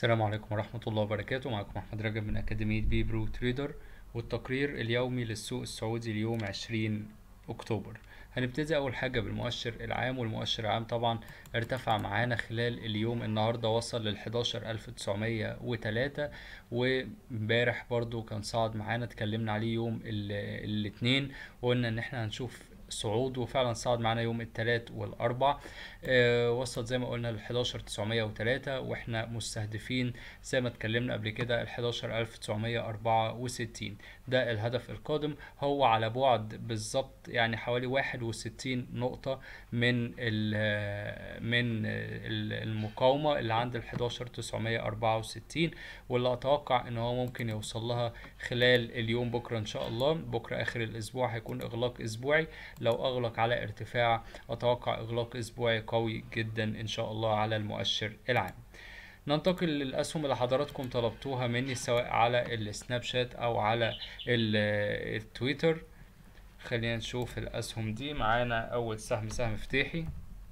السلام عليكم ورحمة الله وبركاته معكم أحمد رجب من أكاديمية بي برو تريدر والتقرير اليومي للسوق السعودي اليوم 20 أكتوبر هنبتدي أول حاجة بالمؤشر العام والمؤشر العام طبعا ارتفع معانا خلال اليوم النهاردة وصل لل 11903 وامبارح برضو كان صعد معانا اتكلمنا عليه يوم ال- الاثنين وقلنا إن احنا هنشوف صعود وفعلا صعد معانا يوم الثلاث والاربع آه وصل زي ما قلنا ل 11903 واحنا مستهدفين زي ما اتكلمنا قبل كده ال 11964 ده الهدف القادم هو على بعد بالظبط يعني حوالي 61 نقطة من ال من ال- المقاومة اللي عند ال 11964 واللي اتوقع ان هو ممكن يوصل لها خلال اليوم بكرة ان شاء الله بكرة اخر الاسبوع هيكون اغلاق اسبوعي لو اغلق على ارتفاع اتوقع اغلاق اسبوعي قوي جدا ان شاء الله على المؤشر العام ننتقل للأسهم اللي حضراتكم طلبتوها مني سواء على السناب شات أو على ال- التويتر خلينا نشوف الأسهم دي معانا أول سهم سهم فتاحي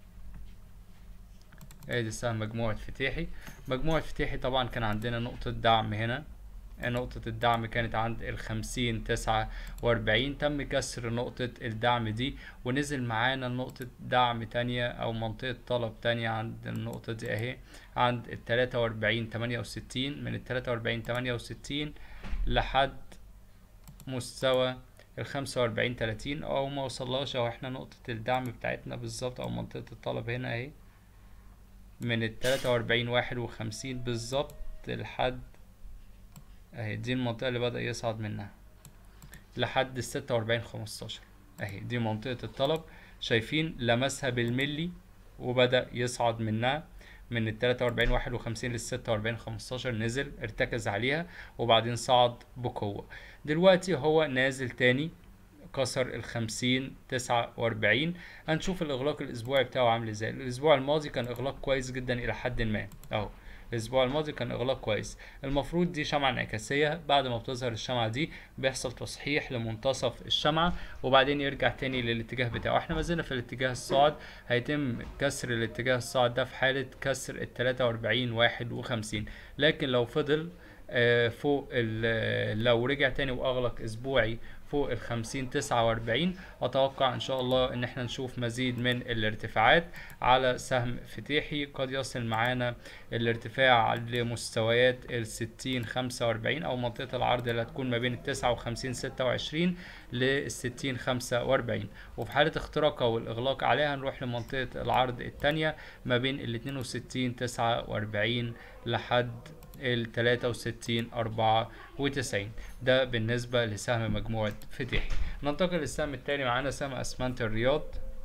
ادي سهم مجموعة فتاحي مجموعة فتاحي طبعا كان عندنا نقطة دعم هنا نقطة الدعم كانت عند الخمسين تسعة وأربعين تم كسر نقطة الدعم دي ونزل معانا نقطة دعم تانية أو منطقة طلب تانية عند النقطة دي أهي عند التلاتة وأربعين تمانية وستين من التلاتة وأربعين تمانية وستين لحد مستوى الخمسة وأربعين تلاتين أو ما وصلهاش أو احنا نقطة الدعم بتاعتنا بالظبط أو منطقة الطلب هنا أهي من التلاتة وأربعين واحد وخمسين بالظبط لحد اهي دي المنطقة اللي بدأ يصعد منها لحد الستة وأربعين خمستاشر اهي دي منطقة الطلب شايفين لمسها بالملي وبدأ يصعد منها من التلاتة وأربعين واحد وخمسين للستة وأربعين خمستاشر نزل ارتكز عليها وبعدين صعد بقوة دلوقتي هو نازل تاني كسر الخمسين تسعة وأربعين هنشوف الإغلاق الأسبوعي بتاعه عامل ازاي الأسبوع الماضي كان إغلاق كويس جدا إلى حد ما أهو الاسبوع الماضي كان اغلاق كويس المفروض دي شمعة انعكاسية بعد ما بتظهر الشمعة دي بيحصل تصحيح لمنتصف الشمعة وبعدين يرجع تاني للاتجاه بتاعه احنا ما زلنا في الاتجاه الصاعد هيتم كسر الاتجاه الصاعد ده في حالة كسر التلاتة واربعين واحد وخمسين لكن لو فضل آه، فوق ال- لو رجع تاني واغلق اسبوعي فوق الخمسين تسعة واربعين اتوقع ان شاء الله ان احنا نشوف مزيد من الارتفاعات على سهم فتاحي قد يصل معانا الارتفاع لمستويات الستين خمسة واربعين او منطقة العرض اللي هتكون ما بين التسعة وخمسين ستة وعشرين للستين خمسة واربعين وفي حالة اختراقها والاغلاق عليها نروح لمنطقة العرض التانية ما بين الاتنين وستين تسعة واربعين لحد ال 63 94 ده بالنسبة لسهم مجموعة فتاحي ننتقل للسهم التاني معانا سهم أسمنت الرياض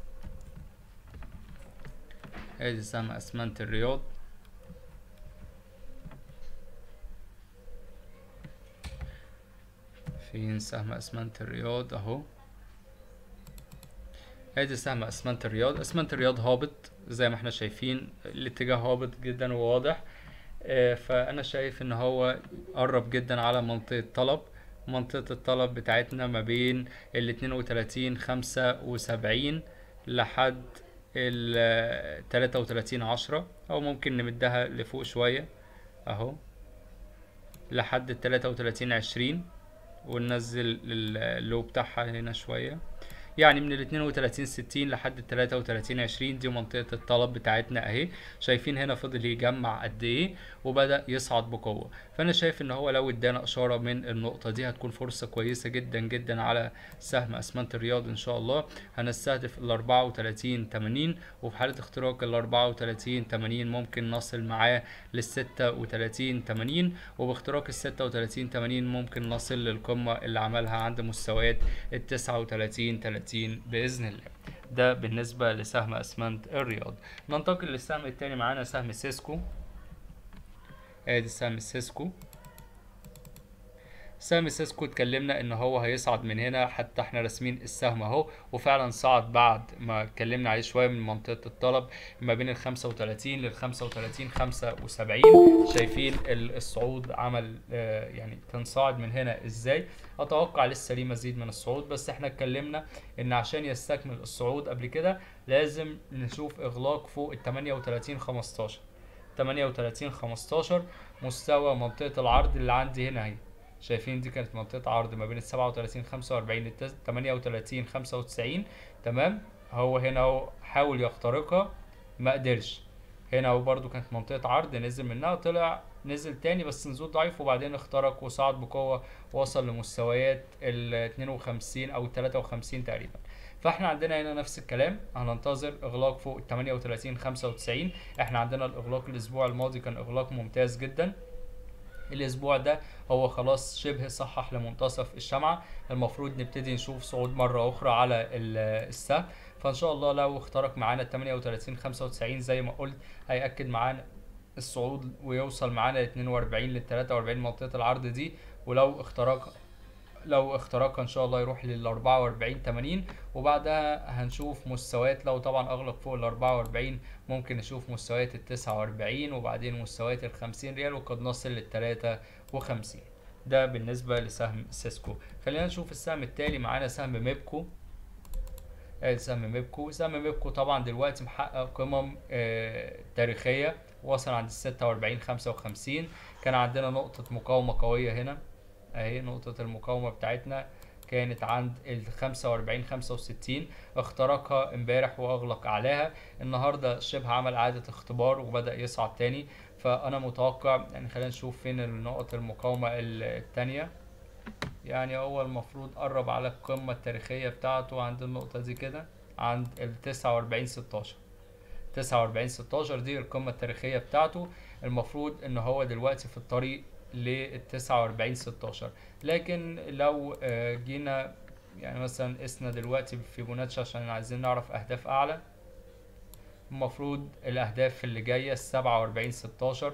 ادي سهم أسمنت الرياض فين سهم أسمنت الرياض أهو ادي سهم اسمنت الرياض اسمنت الرياض هابط زي ما احنا شايفين الاتجاه هابط جدا وواضح آه، فانا شايف ان هو قرب جدا على منطقة طلب منطقة الطلب بتاعتنا ما بين ال 32 75 لحد ال 33 10 او ممكن نمدها لفوق شوية اهو لحد ال 33 20 وننزل ال- اللو بتاعها هنا شوية يعني من ال 32 60 لحد ال 33 20 دي منطقة الطلب بتاعتنا اهي شايفين هنا فضل يجمع قد ايه وبدأ يصعد بقوة فانا شايف ان هو لو ادانا اشارة من النقطة دي هتكون فرصة كويسة جدا جدا على سهم اسمنت الرياض ان شاء الله هنستهدف ال 34 80 وفي حالة اختراق ال 34 80 ممكن نصل معاه لل 36 80 وباختراق ال 36 80 ممكن نصل للقمة اللي عملها عند مستويات ال 39 30 بإذن الله ده بالنسبة لسهم أسمنت الرياض ننتقل للسهم التاني معانا سهم سيسكو ادي سهم سيسكو سهم سيسكو اتكلمنا ان هو هيصعد من هنا حتى احنا راسمين السهم اهو وفعلا صعد بعد ما اتكلمنا عليه شويه من منطقه الطلب ما بين ال 35 لل 35 75 شايفين ال- الصعود عمل آه، يعني كان صاعد من هنا ازاي اتوقع لسه ليه مزيد من الصعود بس احنا اتكلمنا ان عشان يستكمل الصعود قبل كده لازم نشوف اغلاق فوق ال 38 15 38 15 مستوى منطقة العرض اللي عندي هنا اهي شايفين دي كانت منطقة عرض ما بين ال 37 45 ل 38 95 تمام هو هنا هو حاول يخترقها ما قدرش هنا هو برضو كانت منطقة عرض نزل منها طلع نزل تاني بس نزول ضعيف وبعدين اخترق وصعد بقوة وصل لمستويات ال 52 او 53 تقريبا فاحنا عندنا هنا نفس الكلام هننتظر اغلاق فوق ال 38 95 احنا عندنا الاغلاق الاسبوع الماضي كان اغلاق ممتاز جدا الاسبوع ده هو خلاص شبه صحح لمنتصف الشمعة المفروض نبتدي نشوف صعود مرة اخرى على ال- السهم فان شاء الله لو اخترق معانا ال 38 95 زي ما قلت هيأكد معانا الصعود ويوصل معانا ل 42 لل 43 منطقة العرض دي ولو اخترق لو اخترقها ان شاء الله يروح لل 44 80 وبعدها هنشوف مستويات لو طبعا اغلق فوق ال 44 ممكن نشوف مستويات ال 49 وبعدين مستويات ال 50 ريال وقد نصل لل 53 ده بالنسبة لسهم سيسكو خلينا نشوف السهم التالي معانا سهم ميبكو ادي سهم ميبكو سهم ميبكو طبعا دلوقتي محقق قمم آه تاريخية وصل عند ال 46 55 كان عندنا نقطة مقاومة قوية هنا اهي نقطة المقاومة بتاعتنا كانت عند ال 45 65 اخترقها امبارح واغلق اعلاها النهارده شبه عمل اعادة اختبار وبدأ يصعد تاني فانا متوقع يعني خلينا نشوف فين النقط المقاومة التانية يعني هو المفروض قرب على القمة التاريخية بتاعته عند النقطة دي كده عند ال 49 16 49 16 دي القمة التاريخية بتاعته المفروض ان هو دلوقتي في الطريق لل 49 16 لكن لو آه، جينا يعني مثلا قسنا دلوقتي في فيبوناتشي عشان عايزين نعرف اهداف اعلى المفروض الاهداف اللي جايه 47 16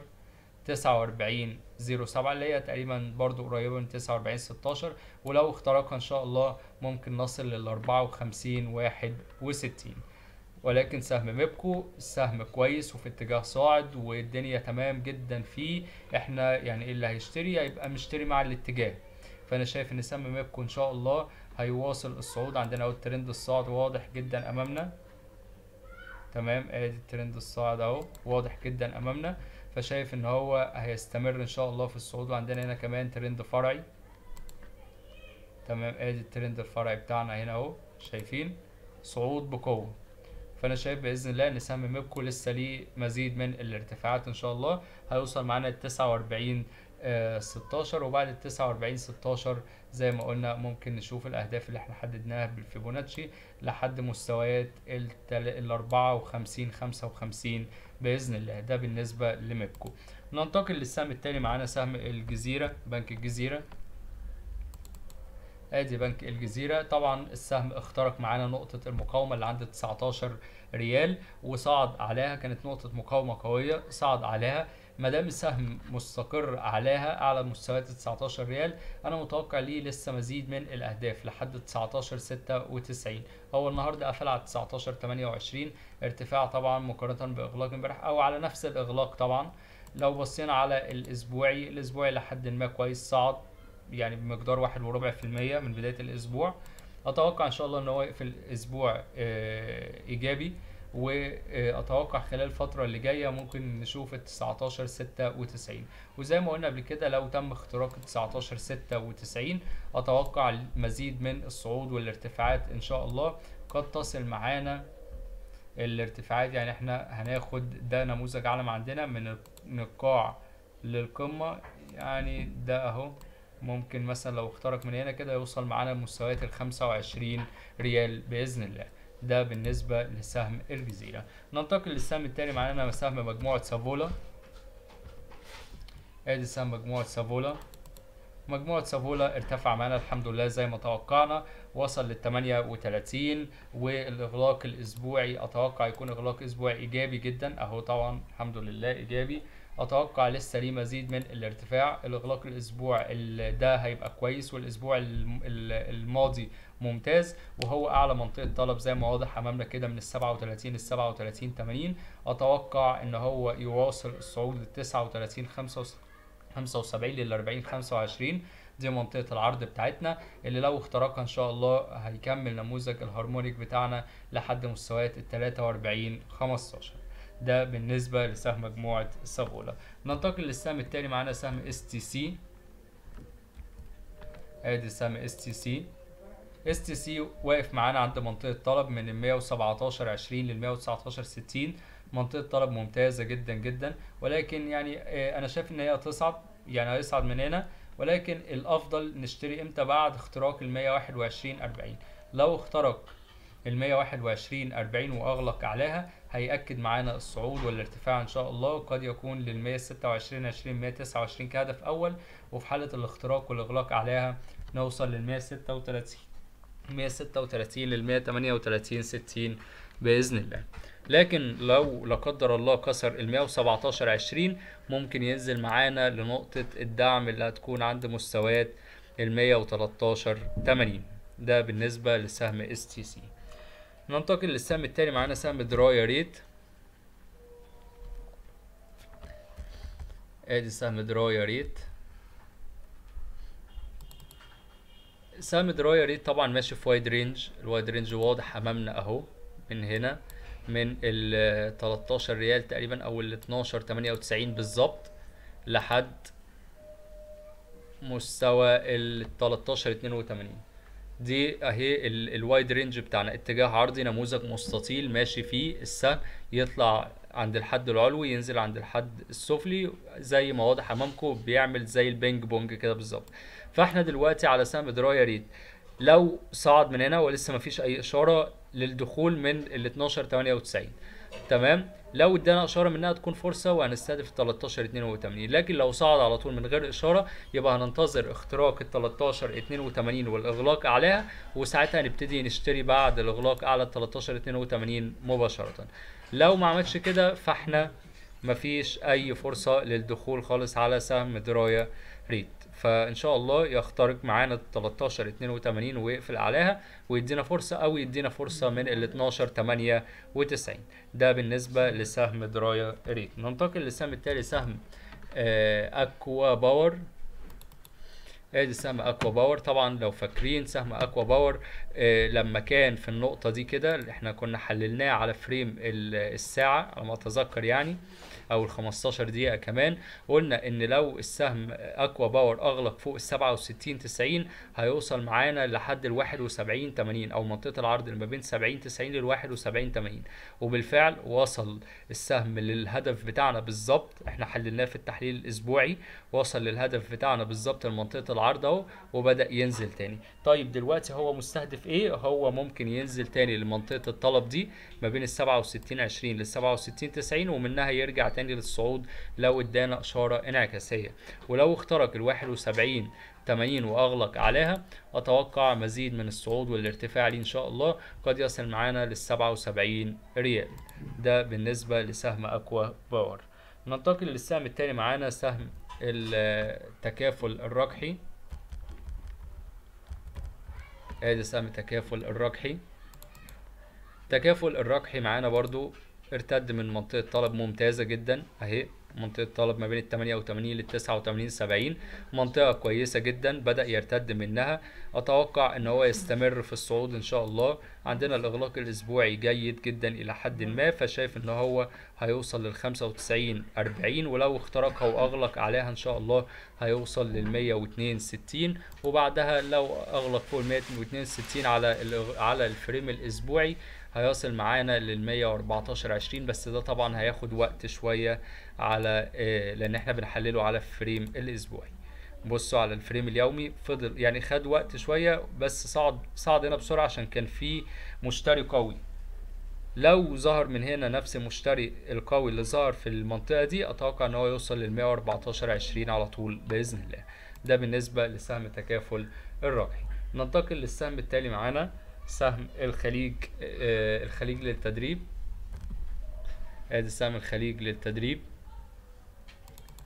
49 07 اللي هي تقريبا برضو قريبه من 49 16 ولو اخترقها ان شاء الله ممكن نصل لل 54 61 ولكن سهم ميبكو سهم كويس وفي اتجاه صاعد والدنيا تمام جدا فيه احنا يعني اللي هيشتري هيبقى مشتري مع الاتجاه فانا شايف ان سهم ميبكو ان شاء الله هيواصل الصعود عندنا اهو الترند الصاعد واضح جدا امامنا تمام ادي الترند الصاعد اهو واضح جدا امامنا فشايف ان هو هيستمر ان شاء الله في الصعود وعندنا هنا كمان ترند فرعي تمام ادي الترند الفرعي بتاعنا هنا اهو شايفين صعود بقوه فانا شايف باذن الله ان سهم ميبكو لسه ليه مزيد من الارتفاعات ان شاء الله هيوصل معانا ل 49 آه 16 وبعد ال 49 16 زي ما قلنا ممكن نشوف الاهداف اللي احنا حددناها بالفيبوناتشي لحد مستويات ال 54 55 باذن الله ده بالنسبه لميبكو ننتقل للسهم التاني معانا سهم الجزيره بنك الجزيره ادي بنك الجزيرة طبعا السهم اخترق معانا نقطة المقاومة اللي عند 19 ريال وصعد عليها كانت نقطة مقاومة قوية صعد عليها ما دام السهم مستقر عليها اعلى مستويات 19 ريال انا متوقع ليه لسه مزيد من الاهداف لحد 19 96 هو النهارده قفل على 19 28 ارتفاع طبعا مقارنة باغلاق امبارح او على نفس الاغلاق طبعا لو بصينا على الاسبوعي الاسبوعي لحد ما كويس صعد يعني بمقدار واحد وربع في المية من بداية الأسبوع أتوقع إن شاء الله إن هو يقفل الأسبوع آه، إيجابي وأتوقع خلال الفترة اللي جاية ممكن نشوف ال 19 96 وزي ما قلنا قبل كده لو تم اختراق ال 19 96 أتوقع المزيد من الصعود والارتفاعات إن شاء الله قد تصل معانا الارتفاعات يعني احنا هناخد ده نموذج علم عندنا من من القاع للقمة يعني ده اهو ممكن مثلا لو اخترق من هنا كده يوصل معانا لمستويات ال 25 ريال بإذن الله ده بالنسبة لسهم الجزيرة ننتقل للسهم التاني معانا سهم مجموعة سافولا ادي سهم مجموعة سافولا مجموعة سافولا ارتفع معانا الحمد لله زي ما توقعنا وصل لل 38 والاغلاق الاسبوعي اتوقع يكون اغلاق اسبوعي ايجابي جدا اهو طبعا الحمد لله ايجابي اتوقع لسه ليه مزيد من الارتفاع الاغلاق الاسبوع ال- ده هيبقى كويس والاسبوع الم- ال- الماضي ممتاز وهو اعلى منطقه طلب زي ما واضح امامنا كده من ال 37 ل 37 80 اتوقع ان هو يواصل الصعود لل 39 75 لل 40 25 دي منطقة العرض بتاعتنا اللي لو اخترقها ان شاء الله هيكمل نموذج الهارمونيك بتاعنا لحد مستويات ال 43 15 ده بالنسبة لسهم مجموعة الصغولة ننتقل للسهم التاني معانا سهم اس تي سي ادي سهم اس تي سي اس تي سي واقف معانا عند منطقة طلب من ال 117 20 لل 119 60 منطقة طلب ممتازة جدا جدا ولكن يعني آه، انا شايف ان هي تصعد يعني هيصعد من هنا ولكن الافضل نشتري امتى بعد اختراق ال 121 40 لو اخترق ال 121 40 واغلق اعلاها هيأكد معانا الصعود والارتفاع ان شاء الله قد يكون لل 126 20 129 كهدف اول وفي حالة الاختراق والاغلاق اعلاها نوصل لل 136 136 لل 138 60 باذن الله لكن لو لا قدر الله كسر ال 117 20 ممكن ينزل معانا لنقطة الدعم اللي هتكون عند مستويات ال 113 80 ده بالنسبة لسهم اس تي سي ننتقل للسهم التاني معانا سهم درايا ريت ادي سهم درايا ريت سهم درايا ريت طبعا ماشي في وايد رينج الوايد رينج واضح امامنا اهو من هنا من ال 13 ريال تقريبا او ال 12 98 بالظبط لحد مستوى ال 13 82 دي اهي ال- الوايد رينج بتاعنا اتجاه عرضي نموذج مستطيل ماشي فيه السهم يطلع عند الحد العلوي ينزل عند الحد السفلي زي ما واضح امامكم بيعمل زي البينج بونج كده بالظبط فاحنا دلوقتي على سهم درايا ريت لو صعد من هنا ولسه مفيش اي اشاره للدخول من ال 12 98 تمام لو ادانا اشاره منها تكون فرصه وهنستهدف 13 82 لكن لو صعد على طول من غير اشاره يبقى هننتظر اختراق ال 13 82 والاغلاق اعلاها وساعتها نبتدي نشتري بعد الاغلاق اعلى ال 13 82 مباشره لو ما عملش كده فاحنا مفيش اي فرصه للدخول خالص على سهم درايه ريت فان شاء الله يخترق معانا ال 13 82 ويقفل عليها ويدينا فرصه او يدينا فرصه من ال 12 98 ده بالنسبه لسهم درايه ريت ننتقل للسهم التالي سهم آه، اكوا باور ادي سهم اكوا باور طبعا لو فاكرين سهم اكوا باور آه لما كان في النقطه دي كده اللي احنا كنا حللناه على فريم ال- الساعه على ما اتذكر يعني او ال 15 دقيقه كمان قلنا ان لو السهم اكوا باور اغلق فوق ال 67 90 هيوصل معانا لحد ال 71 80 او منطقه العرض اللي ما بين 70 90 لل 71 80 وبالفعل وصل السهم للهدف بتاعنا بالظبط احنا حللناه في التحليل الاسبوعي وصل للهدف بتاعنا بالظبط لمنطقه العرض اهو وبدا ينزل تاني طيب دلوقتي هو مستهدف ايه هو ممكن ينزل تاني لمنطقه الطلب دي ما بين ال 67 20 لل 67 90 ومنها يرجع تاني للصعود لو ادانا اشاره انعكاسيه ولو اخترق ال 71 80 واغلق عليها اتوقع مزيد من الصعود والارتفاع ليه ان شاء الله قد يصل معانا لل 77 ريال ده بالنسبه لسهم اكوا باور ننتقل للسهم التاني معانا سهم التكافل الرقحي ادي سهم التكافل الرقحي تكافل الرقحي معانا برضو ارتد من منطقة طلب ممتازة جدا اهي منطقة طلب ما بين ال 88 لل 89 70 منطقة كويسة جدا بدأ يرتد منها أتوقع إن هو يستمر في الصعود إن شاء الله عندنا الإغلاق الأسبوعي جيد جدا إلى حد ما فشايف إن هو هيوصل لل 95 40 ولو اخترقها وأغلق عليها إن شاء الله هيوصل لل 102 60 وبعدها لو أغلق فوق ال 102 60 على الإغ- على الفريم الأسبوعي هيصل معانا لل 114 20 بس ده طبعا هياخد وقت شوية على آه، لان احنا بنحلله على الفريم الاسبوعي بصوا على الفريم اليومي فضل يعني خد وقت شوية بس صعد صعد هنا بسرعة عشان كان في مشتري قوي لو ظهر من هنا نفس المشتري القوي اللي ظهر في المنطقة دي اتوقع ان هو يوصل لل 114 20 على طول باذن الله ده بالنسبة لسهم تكافل الرقحي ننتقل للسهم التالي معانا سهم الخليج آه، الخليج للتدريب ادي سهم الخليج للتدريب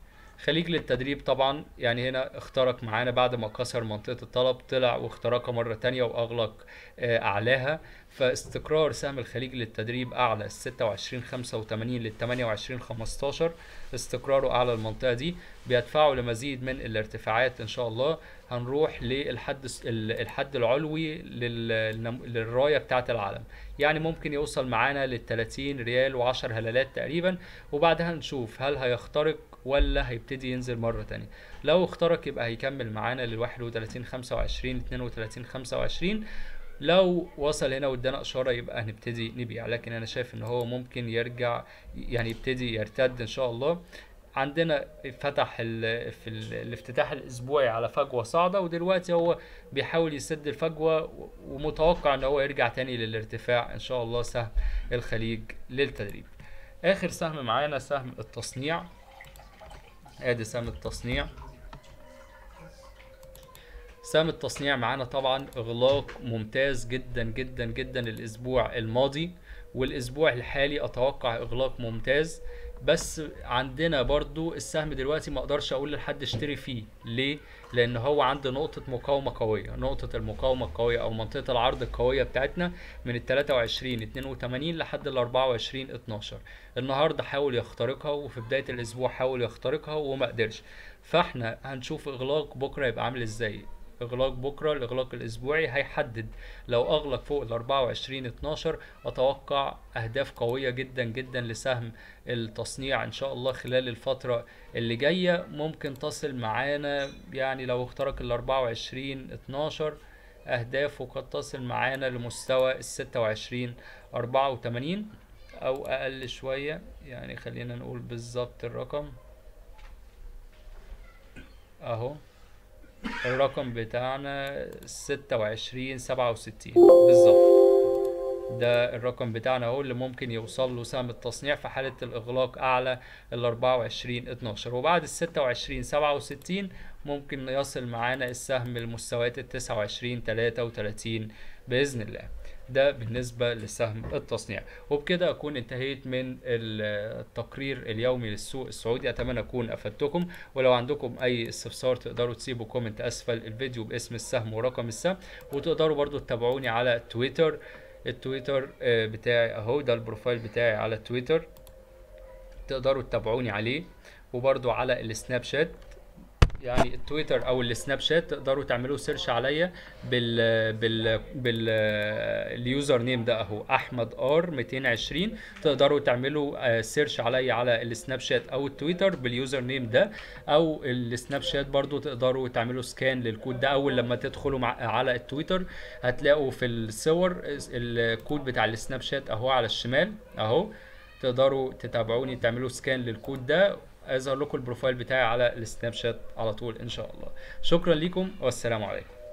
خليج للتدريب طبعا يعني هنا اخترق معانا بعد ما كسر منطقة الطلب طلع واخترقها مرة تانية واغلق آه، اعلاها فاستقرار سهم الخليج للتدريب اعلى ال 26 85 لل 28 15 استقراره اعلى المنطقة دي بيدفعه لمزيد من الارتفاعات ان شاء الله هنروح للحد الس- ال- الحد العلوي لل- للراية بتاعة العالم يعني ممكن يوصل معانا لل 30 ريال و10 هلالات تقريبا وبعدها نشوف هل هيخترق ولا هيبتدي ينزل مرة تانية لو اخترق يبقى هيكمل معانا لل 31 25 32 25 لو وصل هنا وادانا اشاره يبقى هنبتدي نبيع لكن انا شايف ان هو ممكن يرجع يعني يبتدي يرتد ان شاء الله عندنا فتح ال في ال الافتتاح الاسبوعي على فجوه صاعده ودلوقتي هو بيحاول يسد الفجوه و- ومتوقع ان هو يرجع تاني للارتفاع ان شاء الله سهم الخليج للتدريب اخر سهم معانا سهم التصنيع ادي سهم التصنيع سهم التصنيع معانا طبعا اغلاق ممتاز جدا جدا جدا الاسبوع الماضي والاسبوع الحالي اتوقع اغلاق ممتاز بس عندنا برضو السهم دلوقتي ما اقدرش اقول لحد اشتري فيه ليه لان هو عنده نقطة مقاومة قوية نقطة المقاومة القوية او منطقة العرض القوية بتاعتنا من ال 23 82 لحد ال 24 12 النهاردة حاول يخترقها وفي بداية الاسبوع حاول يخترقها وما قدرش فاحنا هنشوف اغلاق بكرة يبقى عامل ازاي اغلاق بكره الاغلاق الاسبوعي هيحدد لو اغلق فوق ال 24 12 اتوقع اهداف قويه جدا جدا لسهم التصنيع ان شاء الله خلال الفتره اللي جايه ممكن تصل معانا يعني لو اخترق ال 24 12 اهدافه قد تصل معانا لمستوى ال 26 84 او اقل شويه يعني خلينا نقول بالظبط الرقم اهو الرقم بتاعنا ستة وعشرين سبعة وستين بالظبط ده الرقم بتاعنا اهو اللي ممكن يوصل له سهم التصنيع في حالة الإغلاق أعلى ال 24 12 وبعد ال 26 67 ممكن يصل معانا السهم لمستويات ال 29 33 بإذن الله ده بالنسبة لسهم التصنيع وبكده أكون انتهيت من التقرير اليومي للسوق السعودي أتمنى أكون أفدتكم ولو عندكم أي استفسار تقدروا تسيبوا كومنت أسفل الفيديو باسم السهم ورقم السهم وتقدروا برضو تتابعوني على تويتر التويتر آه، بتاعي اهو ده البروفايل بتاعي على تويتر تقدروا تتابعوني عليه وبرضو على السناب شات يعني التويتر او السناب شات تقدروا تعملوا سيرش عليا بال بال بال اليوزر نيم ده اهو احمد ار 220 تقدروا تعملوا آه، سيرش عليا على السناب شات او التويتر باليوزر نيم ده او السناب شات برضو تقدروا تعملوا سكان للكود ده اول لما تدخلوا مع على التويتر هتلاقوا في الصور الكود بتاع السناب شات اهو على الشمال اهو تقدروا تتابعوني تعملوا سكان للكود ده اظهر لكم البروفايل بتاعي على السناب شات على طول ان شاء الله شكرا لكم والسلام عليكم